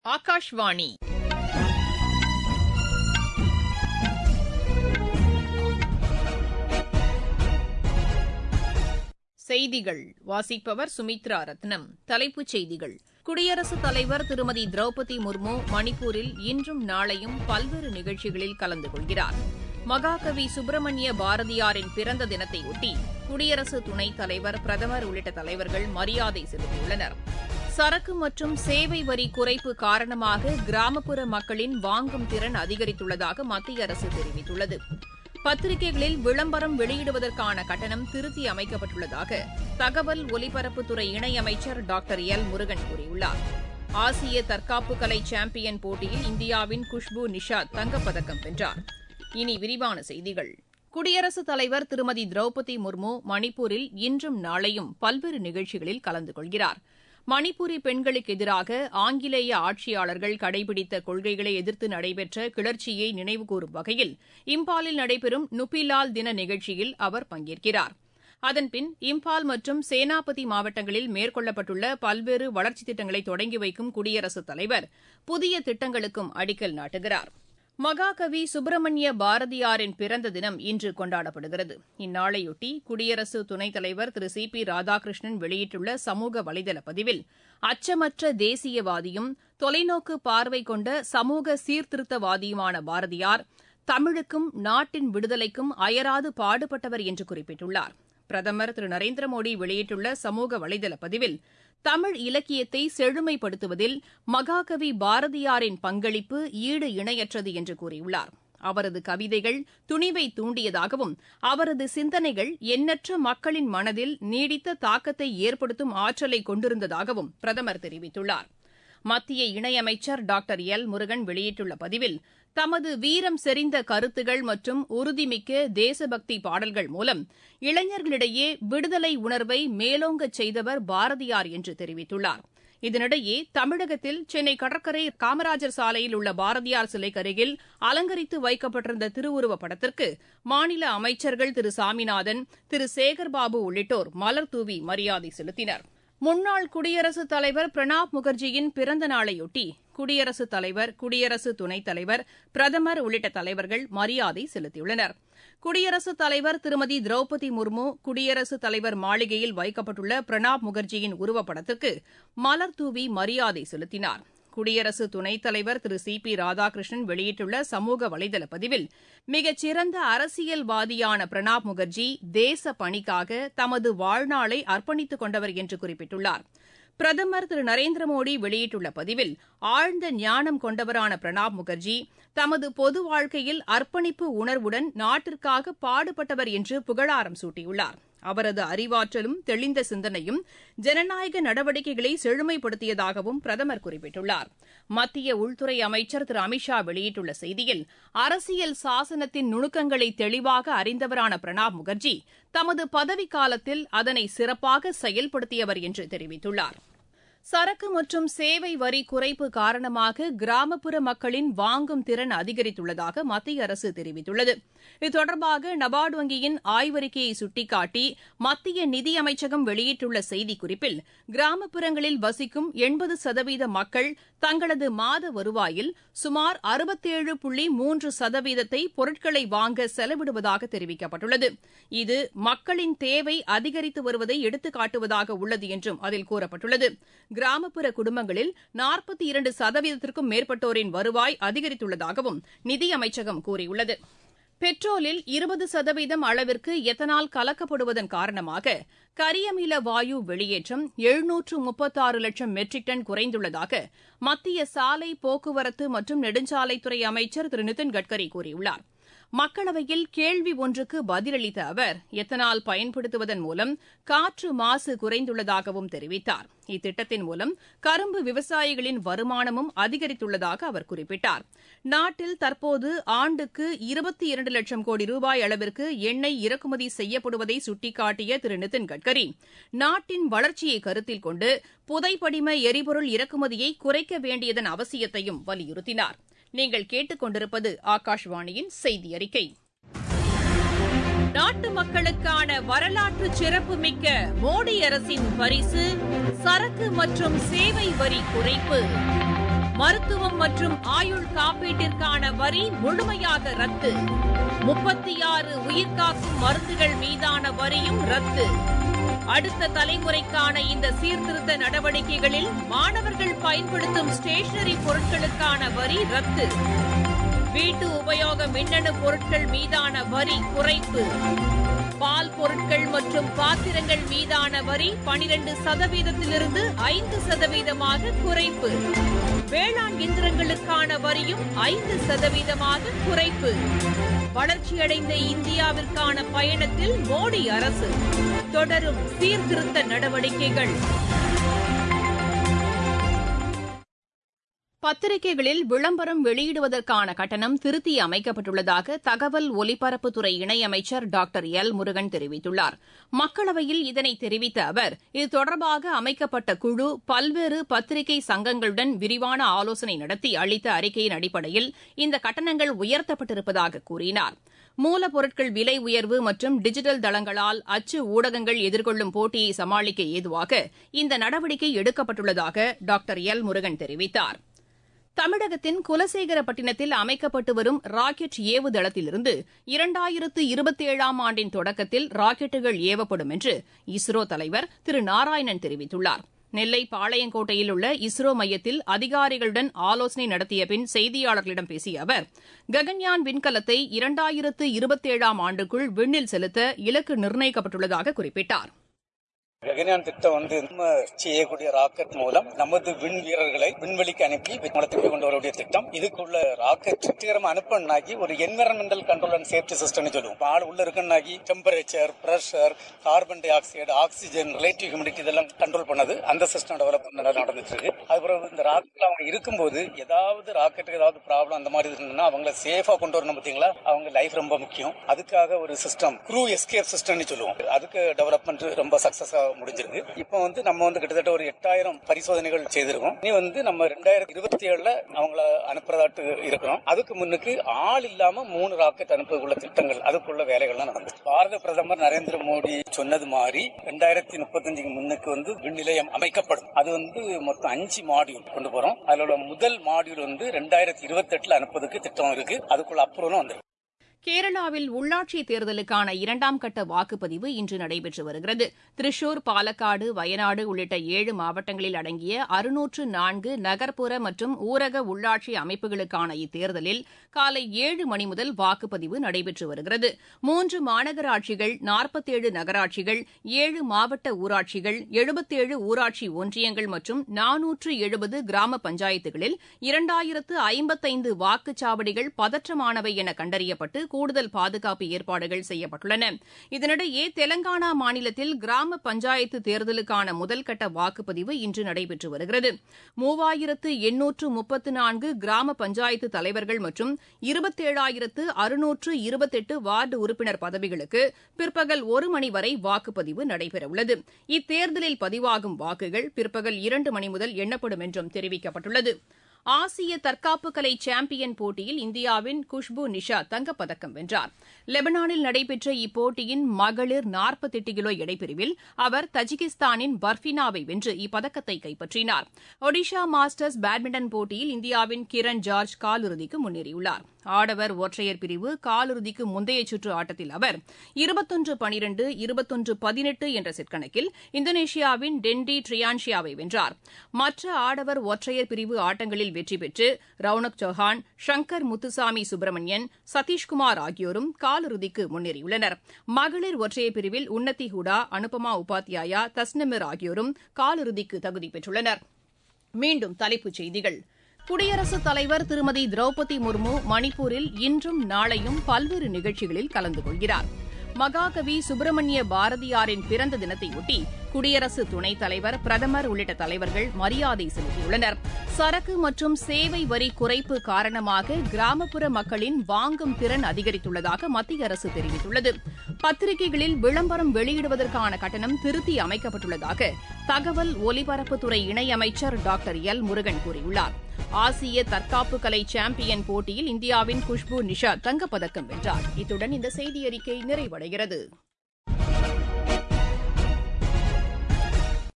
ஆகாஷ்வாணி செய்திகள் வாசிப்பவர் சுமித்ரா ரத்னம் தலைப்புச் செய்திகள் குடியரசுத் தலைவர் திருமதி திரௌபதி முர்மு மணிப்பூரில் இன்றும் நாளையும் பல்வேறு நிகழ்ச்சிகளில் கலந்து கொள்கிறார் மகாகவி சுப்பிரமணிய பாரதியாரின் பிறந்த தினத்தையொட்டி குடியரசு துணைத் தலைவர் பிரதமர் உள்ளிட்ட தலைவர்கள் மரியாதை செலுத்தியுள்ளனர் சரக்கு மற்றும் சேவை வரி குறைப்பு காரணமாக கிராமப்புற மக்களின் வாங்கும் திறன் அதிகரித்துள்ளதாக மத்திய அரசு தெரிவித்துள்ளது பத்திரிகைகளில் விளம்பரம் வெளியிடுவதற்கான கட்டணம் திருத்தி அமைக்கப்பட்டுள்ளதாக தகவல் ஒலிபரப்புத்துறை இணையமைச்சர் டாக்டர் எல் முருகன் கூறியுள்ளார் ஆசிய தற்காப்பு கலை சாம்பியன் போட்டியில் இந்தியாவின் குஷ்பு நிஷாத் தங்கப்பதக்கம் வென்றார் இனி விரிவான செய்திகள் குடியரசுத் தலைவர் திருமதி திரௌபதி முர்மு மணிப்பூரில் இன்றும் நாளையும் பல்வேறு நிகழ்ச்சிகளில் கலந்து கொள்கிறார் மணிப்பூரி பெண்களுக்கு எதிராக ஆங்கிலேய ஆட்சியாளர்கள் கடைபிடித்த கொள்கைகளை எதிர்த்து நடைபெற்ற கிளர்ச்சியை நினைவுகூரும் வகையில் இம்பாலில் நடைபெறும் நுப்பிலால் தின நிகழ்ச்சியில் அவர் பங்கேற்கிறார் அதன்பின் இம்பால் மற்றும் சேனாபதி மாவட்டங்களில் மேற்கொள்ளப்பட்டுள்ள பல்வேறு வளர்ச்சித் திட்டங்களை தொடங்கி வைக்கும் குடியரசுத் தலைவர் புதிய திட்டங்களுக்கும் அடிக்கல் நாட்டுகிறார் மகாகவி சுப்பிரமணிய பாரதியாரின் பிறந்த தினம் இன்று கொண்டாடப்படுகிறது இந்நாளையொட்டி குடியரசு துணைத் தலைவர் திரு சி பி ராதாகிருஷ்ணன் வெளியிட்டுள்ள சமூக வலைதள பதிவில் அச்சமற்ற தேசியவாதியும் தொலைநோக்கு பார்வை கொண்ட சமூக சீர்திருத்தவாதியுமான பாரதியார் தமிழுக்கும் நாட்டின் விடுதலைக்கும் அயராது பாடுபட்டவர் என்று குறிப்பிட்டுள்ளார் பிரதமர் திரு நரேந்திர மோடி வெளியிட்டுள்ள சமூக வலைதள பதிவில் தமிழ் இலக்கியத்தை செழுமைப்படுத்துவதில் மகாகவி பாரதியாரின் பங்களிப்பு ஈடு இணையற்றது என்று கூறியுள்ளார் அவரது கவிதைகள் துணிவை தூண்டியதாகவும் அவரது சிந்தனைகள் எண்ணற்ற மக்களின் மனதில் நீடித்த தாக்கத்தை ஏற்படுத்தும் ஆற்றலை கொண்டிருந்ததாகவும் பிரதமர் தெரிவித்துள்ளார் மத்திய இணையமைச்சர் டாக்டர் எல் முருகன் வெளியிட்டுள்ள பதிவில் தமது வீரம் செறிந்த கருத்துகள் மற்றும் உறுதிமிக்க தேசபக்தி பாடல்கள் மூலம் இளைஞர்களிடையே விடுதலை உணர்வை மேலோங்கச் செய்தவர் பாரதியார் என்று தெரிவித்துள்ளார் இதனிடையே தமிழகத்தில் சென்னை கடற்கரை காமராஜர் சாலையில் உள்ள பாரதியார் சிலைக்கு அருகில் அலங்கரித்து வைக்கப்பட்டிருந்த திருவுருவப் படத்திற்கு மாநில அமைச்சர்கள் திரு சாமிநாதன் திரு சேகர்பாபு உள்ளிட்டோர் மலர்தூவி மரியாதை செலுத்தினர் முன்னாள் குடியரசுத் தலைவர் பிரணாப் முகர்ஜியின் பிறந்த நாளையொட்டி குடியரசுத் தலைவர் குடியரசு துணைத் தலைவர் பிரதமர் உள்ளிட்ட தலைவர்கள் மரியாதை செலுத்தியுள்ளனர் குடியரசுத் தலைவர் திருமதி திரௌபதி முர்மு குடியரசுத் தலைவர் மாளிகையில் வைக்கப்பட்டுள்ள பிரணாப் முகர்ஜியின் உருவப்படத்திற்கு மலர்தூவி மரியாதை செலுத்தினார் குடியரசு துணைத் தலைவர் திரு சி பி ராதாகிருஷ்ணன் வெளியிட்டுள்ள சமூக வலைதள பதிவில் மிகச்சிறந்த அரசியல்வாதியான பிரணாப் முகர்ஜி தேச பணிக்காக தமது வாழ்நாளை அர்ப்பணித்துக் கொண்டவர் என்று குறிப்பிட்டுள்ளார் பிரதமர் திரு நரேந்திர மோடி வெளியிட்டுள்ள பதிவில் ஆழ்ந்த ஞானம் கொண்டவரான பிரணாப் முகர்ஜி தமது பொது வாழ்க்கையில் அர்ப்பணிப்பு உணர்வுடன் நாட்டிற்காக பாடுபட்டவர் என்று புகழாரம் சூட்டியுள்ளார் அவரது அறிவாற்றலும் தெளிந்த சிந்தனையும் ஜனநாயக நடவடிக்கைகளை செழுமைப்படுத்தியதாகவும் பிரதமர் குறிப்பிட்டுள்ளார் மத்திய உள்துறை அமைச்சர் திரு அமித்ஷா வெளியிட்டுள்ள செய்தியில் அரசியல் சாசனத்தின் நுணுக்கங்களை தெளிவாக அறிந்தவரான பிரணாப் முகர்ஜி தமது பதவிக்காலத்தில் அதனை சிறப்பாக செயல்படுத்தியவர் என்று தெரிவித்துள்ளார் சரக்கு மற்றும் சேவை வரி குறைப்பு காரணமாக கிராமப்புற மக்களின் வாங்கும் திறன் அதிகரித்துள்ளதாக மத்திய அரசு தெரிவித்துள்ளது இது தொடர்பாக நபார்டு வங்கியின் ஆய்வறிக்கையை சுட்டிக்காட்டி மத்திய நிதியமைச்சகம் வெளியிட்டுள்ள செய்திக்குறிப்பில் கிராமப்புறங்களில் வசிக்கும் எண்பது சதவீத மக்கள் தங்களது மாத வருவாயில் சுமார் அறுபத்தேழு புள்ளி மூன்று சதவீதத்தை பொருட்களை வாங்க செலவிடுவதாக தெரிவிக்கப்பட்டுள்ளது இது மக்களின் தேவை அதிகரித்து வருவதை எடுத்துக்காட்டுவதாக உள்ளது என்றும் அதில் கூறப்பட்டுள்ளது கிராமப்புற குடும்பங்களில் நாற்பத்தி இரண்டு சதவீதத்திற்கும் மேற்பட்டோரின் வருவாய் அதிகரித்துள்ளதாகவும் நிதியமைச்சகம் கூறியுள்ளது பெட்ரோலில் இருபது சதவீதம் அளவிற்கு எத்தனால் கலக்கப்படுவதன் காரணமாக கரியமில வாயு வெளியேற்றம் எழுநூற்று முப்பத்தாறு லட்சம் மெட்ரிக் டன் குறைந்துள்ளதாக மத்திய சாலை போக்குவரத்து மற்றும் நெடுஞ்சாலைத்துறை அமைச்சர் திரு நிதின் கட்கரி கூறியுள்ளார் மக்களவையில் கேள்வி ஒன்றுக்கு பதிலளித்த அவர் எத்தனால் பயன்படுத்துவதன் மூலம் காற்று மாசு குறைந்துள்ளதாகவும் தெரிவித்தார் இத்திட்டத்தின் மூலம் கரும்பு விவசாயிகளின் வருமானமும் அதிகரித்துள்ளதாக அவர் குறிப்பிட்டார் நாட்டில் தற்போது ஆண்டுக்கு இருபத்தி இரண்டு லட்சம் கோடி ரூபாய் அளவிற்கு எண்ணெய் இறக்குமதி செய்யப்படுவதை சுட்டிக்காட்டிய திரு நிதின் கட்கரி நாட்டின் வளர்ச்சியை கருத்தில் கொண்டு புதைப்படிம எரிபொருள் இறக்குமதியை குறைக்க வேண்டியதன் அவசியத்தையும் வலியுறுத்தினார் நீங்கள் கேட்டுக்கொண்டிருப்பது ஆகாஷ்வாணியின் செய்தி அறிக்கை நாட்டு மக்களுக்கான வரலாற்று சிறப்புமிக்க மோடி அரசின் பரிசு சரக்கு மற்றும் சேவை வரி குறைப்பு மருத்துவம் மற்றும் ஆயுள் காப்பீட்டிற்கான வரி முழுமையாக ரத்து முப்பத்தி ஆறு உயிர்காக்கும் மருந்துகள் மீதான வரியும் ரத்து அடுத்த தலைமுறைக்கான இந்த சீர்திருத்த நடவடிக்கைகளில் மாணவர்கள் பயன்படுத்தும் ஸ்டேஷனரி பொருட்களுக்கான வரி ரத்து வீட்டு உபயோக மின்னணு பொருட்கள் மீதான வரி குறைப்பு பால் பொருட்கள் மற்றும் பாத்திரங்கள் மீதான வரி பனிரெண்டு சதவீதத்திலிருந்து ஐந்து சதவீதமாக குறைப்பு வேளாண் இயந்திரங்களுக்கான வரியும் ஐந்து சதவீதமாக குறைப்பு வளர்ச்சியடைந்த இந்தியாவிற்கான பயணத்தில் மோடி அரசு தொடரும் சீர்திருத்த நடவடிக்கைகள் பத்திரிகைகளில் விளம்பரம் வெளியிடுவதற்கான கட்டணம் திருத்தி அமைக்கப்பட்டுள்ளதாக தகவல் ஒலிபரப்புத்துறை இணையமைச்சர் டாக்டர் எல் முருகன் தெரிவித்துள்ளார் மக்களவையில் இதனை தெரிவித்த அவர் இது தொடர்பாக அமைக்கப்பட்ட குழு பல்வேறு பத்திரிகை சங்கங்களுடன் விரிவான ஆலோசனை நடத்தி அளித்த அறிக்கையின் அடிப்படையில் இந்த கட்டணங்கள் உயர்த்தப்பட்டிருப்பதாக கூறினார் மூலப்பொருட்கள் விலை உயர்வு மற்றும் டிஜிட்டல் தளங்களால் அச்சு ஊடகங்கள் எதிர்கொள்ளும் போட்டியை சமாளிக்க ஏதுவாக இந்த நடவடிக்கை எடுக்கப்பட்டுள்ளதாக டாக்டர் எல் முருகன் தெரிவித்தாா் தமிழகத்தின் குலசேகரப்பட்டினத்தில் அமைக்கப்பட்டு வரும் ராக்கெட் ஏவுதளத்திலிருந்து இரண்டாயிரத்து இருபத்தேழாம் ஆண்டின் தொடக்கத்தில் ராக்கெட்டுகள் ஏவப்படும் என்று இஸ்ரோ தலைவர் திரு நாராயணன் தெரிவித்துள்ளார் நெல்லை பாளையங்கோட்டையில் உள்ள இஸ்ரோ மையத்தில் அதிகாரிகளுடன் ஆலோசனை நடத்திய பின் செய்தியாளர்களிடம் பேசிய அவர் ககன்யான் விண்கலத்தை இரண்டாயிரத்து இருபத்தேழாம் ஆண்டுக்குள் விண்ணில் செலுத்த இலக்கு நிர்ணயிக்கப்பட்டுள்ளதாக குறிப்பிட்டார் ககன்யான் திட்டம் வந்து நம்ம செய்யக்கூடிய ராக்கெட் மூலம் நமது விண் வீரர்களை விண்வெளிக்கு அனுப்பி விண்வெளத்துக்கு கொண்டு வரக்கூடிய திட்டம் இதுக்குள்ள ராக்கெட் வெற்றிகரமா அனுப்பினாக்கி ஒரு environmental control and safety system சொல்லுவோம் ஆள் உள்ள இருக்குன்னாக்கி temperature pressure carbon dioxide oxygen relative humidity இதெல்லாம் கண்ட்ரோல் பண்ணது அந்த சிஸ்டம் டெவலப் நடந்துட்டு இருக்கு அதுக்கப்புறம் இந்த ராக்கெட்ல அவங்க இருக்கும்போது ஏதாவது ராக்கெட்டுக்கு ஏதாவது ப்ராப்ளம் அந்த மாதிரி இருந்ததுன்னா அவங்கள சேஃபா கொண்டு வரணும் பார்த்தீங்களா அவங்க லைஃப் ரொம்ப முக்கியம் அதுக்காக ஒரு சிஸ்டம் க்ரூ எஸ்கேப் சிஸ்டம்னு சொல்லுவோம் அதுக்கு டெவலப்மெண்ட் ரொம்ப சக்சஸா முடிஞ்சிருக்கு இப்போ வந்து நம்ம வந்து கிட்டத்தட்ட ஒரு எட்டாயிரம் பரிசோதனைகள் செய்திருக்கோம் இனி வந்து நம்ம ரெண்டாயிரத்தி இருபத்தி ஏழுல அவங்கள அனுப்புறதாட்டு இருக்கிறோம் அதுக்கு முன்னுக்கு ஆள் இல்லாம மூணு ராக்கெட் அனுப்புவதுள்ள திட்டங்கள் அதுக்குள்ள வேலைகள்லாம் நடந்தது பாரத பிரதமர் நரேந்திர மோடி சொன்னது மாதிரி ரெண்டாயிரத்தி முப்பத்தஞ்சுக்கு முன்னுக்கு வந்து விண் நிலையம் அமைக்கப்படும் அது வந்து மொத்தம் அஞ்சு மாடியூல் கொண்டு போறோம் அதோட முதல் மாடியூல் வந்து ரெண்டாயிரத்தி இருபத்தி எட்டுல அனுப்புறதுக்கு திட்டம் இருக்கு அதுக்குள்ள அப்ரூவலும் வந்து கேரளாவில் உள்ளாட்சி தேர்தலுக்கான இரண்டாம் கட்ட வாக்குப்பதிவு இன்று நடைபெற்று வருகிறது திரிசூர் பாலக்காடு வயநாடு உள்ளிட்ட ஏழு மாவட்டங்களில் அடங்கிய அறுநூற்று நான்கு நகர்ப்புற மற்றும் ஊரக உள்ளாட்சி அமைப்புகளுக்கான இத்தேர்தலில் காலை ஏழு மணி முதல் வாக்குப்பதிவு நடைபெற்று வருகிறது மூன்று மாநகராட்சிகள் நாற்பத்தேழு நகராட்சிகள் ஏழு மாவட்ட ஊராட்சிகள் எழுபத்தேழு ஊராட்சி ஒன்றியங்கள் மற்றும் நானூற்று எழுபது கிராம பஞ்சாயத்துகளில் இரண்டாயிரத்து ஐம்பத்தைந்து வாக்குச்சாவடிகள் பதற்றமானவை என கண்டறியப்பட்டு கூடுதல் பாதுகாப்பு ஏற்பாடுகள் செய்யப்பட்டுள்ளன இதனிடையே தெலங்கானா மாநிலத்தில் கிராம பஞ்சாயத்து தேர்தலுக்கான முதல்கட்ட வாக்குப்பதிவு இன்று நடைபெற்று வருகிறது மூவாயிரத்து எண்ணூற்று முப்பத்து நான்கு கிராம பஞ்சாயத்து தலைவர்கள் மற்றும் இருபத்தேழாயிரத்து அறுநூற்று இருபத்தெட்டு வார்டு உறுப்பினர் பதவிகளுக்கு பிற்பகல் ஒரு மணி வரை வாக்குப்பதிவு நடைபெறவுள்ளது இத்தேர்தலில் பதிவாகும் வாக்குகள் பிற்பகல் இரண்டு மணி முதல் எண்ணப்படும் என்றும் தெரிவிக்கப்பட்டுள்ளது ஆசிய தற்காப்பு கலை சாம்பியன் போட்டியில் இந்தியாவின் குஷ்பு நிஷா தங்கப்பதக்கம் வென்றார் லெபனானில் நடைபெற்ற இப்போட்டியின் மகளிர் நாற்பத்தெட்டு கிலோ எடைப்பிரிவில் அவர் தஜிகிஸ்தானின் பர்ஃபினாவை வென்று இப்பதக்கத்தை கைப்பற்றினார் ஒடிஷா மாஸ்டர்ஸ் பேட்மிண்டன் போட்டியில் இந்தியாவின் கிரண் ஜார்ஜ் காலிறுதிக்கு முன்னேறியுள்ளார் ஆடவர் ஒற்றையர் பிரிவு காலிறுதிக்கு முந்தைய சுற்று ஆட்டத்தில் அவர் இருபத்தொன்று பனிரெண்டு இருபத்தொன்று பதினெட்டு என்ற செட் கணக்கில் இந்தோனேஷியாவின் டென்டி ட்ரியான்ஷியாவை வென்றார் மற்ற ஆடவர் ஒற்றையர் பிரிவு ஆட்டங்களில் வெற்றி பெற்று ரவுனக் சௌஹான் ஷங்கர் முத்துசாமி சுப்பிரமணியன் சதீஷ்குமார் ஆகியோரும் காலிறுதிக்கு முன்னேறியுள்ளனர் மகளிர் ஒற்றையர் பிரிவில் உன்னதி ஹூடா அனுபமா உபாத்யாயா தஸ்னமிர் ஆகியோரும் காலிறுதிக்கு தகுதி பெற்றுள்ளனர் மீண்டும் தலைப்புச் செய்திகள் குடியரசுத் தலைவர் திருமதி திரௌபதி முர்மு மணிப்பூரில் இன்றும் நாளையும் பல்வேறு நிகழ்ச்சிகளில் கலந்து கொள்கிறார் மகாகவி சுப்பிரமணிய பாரதியாரின் பிறந்த தினத்தையொட்டி குடியரசு துணைத் தலைவர் பிரதமர் உள்ளிட்ட தலைவர்கள் மரியாதை செலுத்தியுள்ளனர் சரக்கு மற்றும் சேவை வரி குறைப்பு காரணமாக கிராமப்புற மக்களின் வாங்கும் திறன் அதிகரித்துள்ளதாக மத்திய அரசு தெரிவித்துள்ளது பத்திரிகைகளில் விளம்பரம் வெளியிடுவதற்கான கட்டணம் திருத்தி அமைக்கப்பட்டுள்ளதாக தகவல் ஒலிபரப்புத்துறை இணையமைச்சர் டாக்டர் எல் முருகன் கூறியுள்ளார் ஆசிய தற்காப்பு கலை சாம்பியன் போட்டியில் இந்தியாவின் குஷ்பு நிஷா தங்கப்பதக்கம் வென்றார் இத்துடன் இந்த செய்தியறிக்கை நிறைவடைகிறது